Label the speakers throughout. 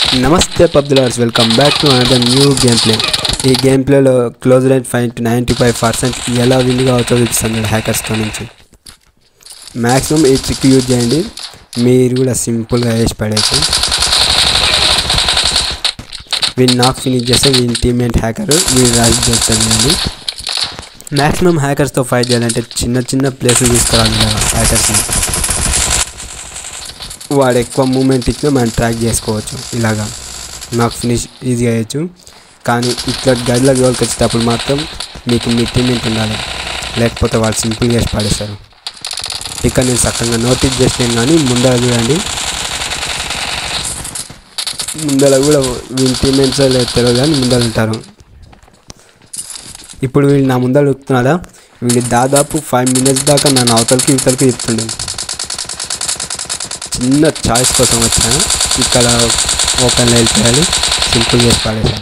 Speaker 1: నమస్తే పబ్దులర్స్ welcome back to another new game play ఈ గేమ్ ప్లేలో close rate five ninety five percent ఎలా విన్ కావచ్చో చూపిస్తుంది హ్యాకర్స్తో నుంచి మ్యాక్సిమం ఈ ట్రిక్ యూజ్ చేయండి మీరు కూడా సింపుల్గా వేసి పడేసి వీళ్ళు నాకు ఫినిష్ చేస్తే వీళ్ళ టీమ్మేట్ హ్యాకర్ వీళ్ళు రాజు చేస్తారండి మ్యాక్సిమం హ్యాకర్స్తో ఫైట్ చేయాలంటే చిన్న చిన్న ప్లేసులు తీసుకురావాలి హ్యాకర్స్ని వాడు ఎక్కువ మూమెంట్ ఇచ్చినా మనం ట్రాక్ చేసుకోవచ్చు ఇలాగా నాకు ఫినిష్ ఈజీగా వేయచ్చు కానీ ఇట్లా గదిలో జోలికి వచ్చేటప్పుడు మాత్రం మీకు మీ టీమేట్ ఉండాలి లేకపోతే వాళ్ళు సింపుల్గా వేసి పడేస్తారు ఇక్కడ నేను చక్కగా నోటీస్ చేసాను కానీ ముందర చూడండి ముందర కూడా వీళ్ళ టీమేట్స్ లేదు తెలియదు కానీ ముందర ఉంటారు ఇప్పుడు వీళ్ళు నా ముందర చెప్తున్నారా వీళ్ళు దాదాపు ఫైవ్ మినిట్స్ దాకా నన్ను అవతలకి ఇవతలకి చెప్తుండే చిన్న చాయిస్ కోసం వచ్చాను ఇక్కడ ఓపెన్లో వెళ్ళిపోయాలి సింపుల్ చేసి పడేసాను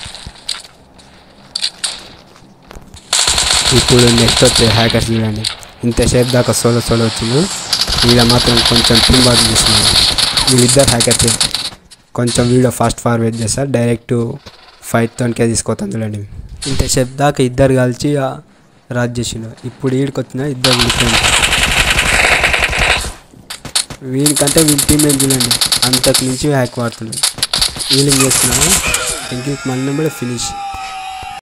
Speaker 1: ఇప్పుడు నెక్స్ట్ వచ్చే హ్యాకర్స్ చూడండి ఇంతసేపు దాకా సోలో సోలో వచ్చింది వీళ్ళ మాత్రం కొంచెం టీమ్ వర్క్ చేస్తున్నాను వీళ్ళిద్దరు హ్యాకర్స్ కొంచెం వీడియో ఫాస్ట్ ఫార్వర్డ్ చేస్తారు డైరెక్ట్ ఫైట్తోనికే తీసుకోతాను చూడండి ఇంతసేపు దాకా ఇద్దరు కలిసి రాజ్ చేసిండు ఇప్పుడు వీడికి వచ్చిన ఇద్దరు విడిపోయింది వీనికంటే వీళ్ళ టీం ఏం చూడండి అంతకు మించి హ్యాక్ వాడుతున్నాడు వీలింగ్ చేస్తున్నాను ఇంక మన కూడా ఫినిష్